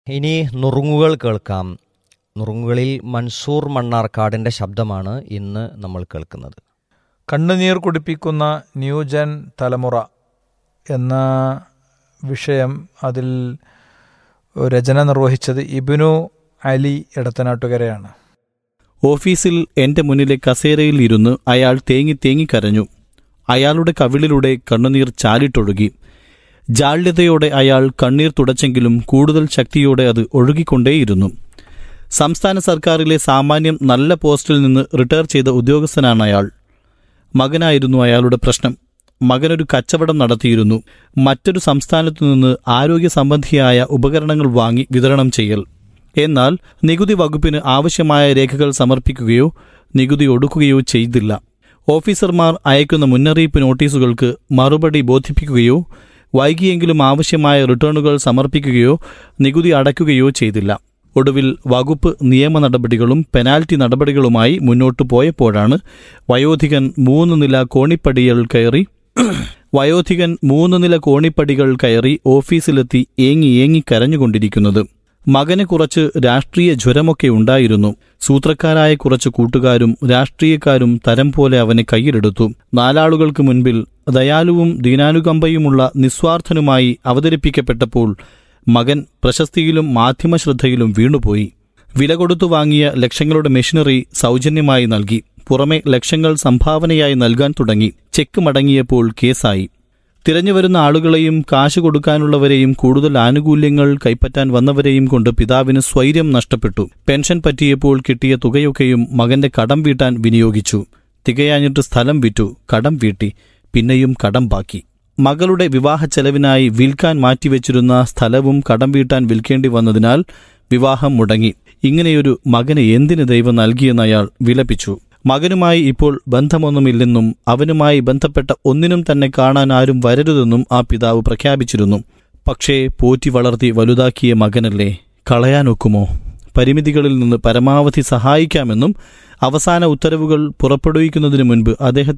ഇനി നുറുങ്ങുകൾ കേൾക്കാം നുറുങ്ങുകളിൽ മൻസൂർ മണ്ണാർക്കാടിൻ്റെ ശബ്ദമാണ് ഇന്ന് നമ്മൾ കേൾക്കുന്നത് കണ്ണുനീർ കുടിപ്പിക്കുന്ന ന്യൂജൻ തലമുറ എന്ന വിഷയം അതിൽ രചന നിർവഹിച്ചത് ഇബിനു അലി എടത്തനാട്ടുകരയാണ് ഓഫീസിൽ എന്റെ മുന്നിലെ കസേരയിൽ ഇരുന്ന് അയാൾ തേങ്ങി തേങ്ങി കരഞ്ഞു അയാളുടെ കവിളിലൂടെ കണ്ണുനീർ ചാലിട്ടൊഴുകി ജാള്യതയോടെ അയാൾ കണ്ണീർ തുടച്ചെങ്കിലും കൂടുതൽ ശക്തിയോടെ അത് ഒഴുകിക്കൊണ്ടേയിരുന്നു സംസ്ഥാന സർക്കാരിലെ സാമാന്യം നല്ല പോസ്റ്റിൽ നിന്ന് റിട്ടയർ ചെയ്ത ഉദ്യോഗസ്ഥനാണ് അയാൾ മകനായിരുന്നു അയാളുടെ പ്രശ്നം മകനൊരു കച്ചവടം നടത്തിയിരുന്നു മറ്റൊരു സംസ്ഥാനത്തു നിന്ന് ആരോഗ്യ സംബന്ധിയായ ഉപകരണങ്ങൾ വാങ്ങി വിതരണം ചെയ്യൽ എന്നാൽ നികുതി വകുപ്പിന് ആവശ്യമായ രേഖകൾ സമർപ്പിക്കുകയോ നികുതി ഒടുക്കുകയോ ചെയ്തില്ല ഓഫീസർമാർ അയക്കുന്ന മുന്നറിയിപ്പ് നോട്ടീസുകൾക്ക് മറുപടി ബോധിപ്പിക്കുകയോ വൈകിയെങ്കിലും ആവശ്യമായ റിട്ടേണുകൾ സമർപ്പിക്കുകയോ നികുതി അടയ്ക്കുകയോ ചെയ്തില്ല ഒടുവിൽ വകുപ്പ് നിയമ നടപടികളും പെനാൽറ്റി നടപടികളുമായി മുന്നോട്ടു പോയപ്പോഴാണ് വയോധികൻ മൂന്ന് നില കോണിപ്പടികൾ കയറി വയോധികൻ മൂന്ന് നില കോണിപ്പടികൾ കയറി ഓഫീസിലെത്തി ഏങ്ങി ഏങ്ങി കരഞ്ഞുകൊണ്ടിരിക്കുന്നത് മകന് കുറച്ച് രാഷ്ട്രീയ ജ്വരമൊക്കെ ഉണ്ടായിരുന്നു സൂത്രക്കാരായ കുറച്ച് കൂട്ടുകാരും രാഷ്ട്രീയക്കാരും തരം പോലെ അവനെ കയ്യിലെടുത്തു നാലാളുകൾക്ക് മുൻപിൽ ദയാലുവും ദീനാനുകമ്പയുമുള്ള നിസ്വാർത്ഥനുമായി അവതരിപ്പിക്കപ്പെട്ടപ്പോൾ മകൻ പ്രശസ്തിയിലും മാധ്യമശ്രദ്ധയിലും വീണുപോയി വില കൊടുത്തു വാങ്ങിയ ലക്ഷങ്ങളുടെ മെഷീനറി സൗജന്യമായി നൽകി പുറമെ ലക്ഷങ്ങൾ സംഭാവനയായി നൽകാൻ തുടങ്ങി ചെക്ക് മടങ്ങിയപ്പോൾ കേസായി തിരഞ്ഞുവരുന്ന ആളുകളെയും കാശ് കൊടുക്കാനുള്ളവരെയും കൂടുതൽ ആനുകൂല്യങ്ങൾ കൈപ്പറ്റാൻ വന്നവരെയും കൊണ്ട് പിതാവിന് സ്വൈര്യം നഷ്ടപ്പെട്ടു പെൻഷൻ പറ്റിയപ്പോൾ കിട്ടിയ തുകയൊക്കെയും മകന്റെ കടം വീട്ടാൻ വിനിയോഗിച്ചു തികയാഞ്ഞിട്ട് സ്ഥലം വിറ്റു കടം വീട്ടി പിന്നെയും കടം ബാക്കി മകളുടെ വിവാഹ ചെലവിനായി വിൽക്കാൻ മാറ്റിവെച്ചിരുന്ന സ്ഥലവും കടം വീട്ടാൻ വിൽക്കേണ്ടി വന്നതിനാൽ വിവാഹം മുടങ്ങി ഇങ്ങനെയൊരു മകന് എന്തിന് ദൈവം നൽകിയെന്ന് അയാൾ വിലപിച്ചു മകനുമായി ഇപ്പോൾ ബന്ധമൊന്നുമില്ലെന്നും അവനുമായി ബന്ധപ്പെട്ട ഒന്നിനും തന്നെ കാണാൻ ആരും വരരുതെന്നും ആ പിതാവ് പ്രഖ്യാപിച്ചിരുന്നു പക്ഷേ പോറ്റി വളർത്തി വലുതാക്കിയ മകനല്ലേ കളയാനൊക്കുമോ പരിമിതികളിൽ നിന്ന് പരമാവധി സഹായിക്കാമെന്നും അവസാന ഉത്തരവുകൾ പുറപ്പെടുവിക്കുന്നതിനു മുൻപ് അദ്ദേഹത്തെ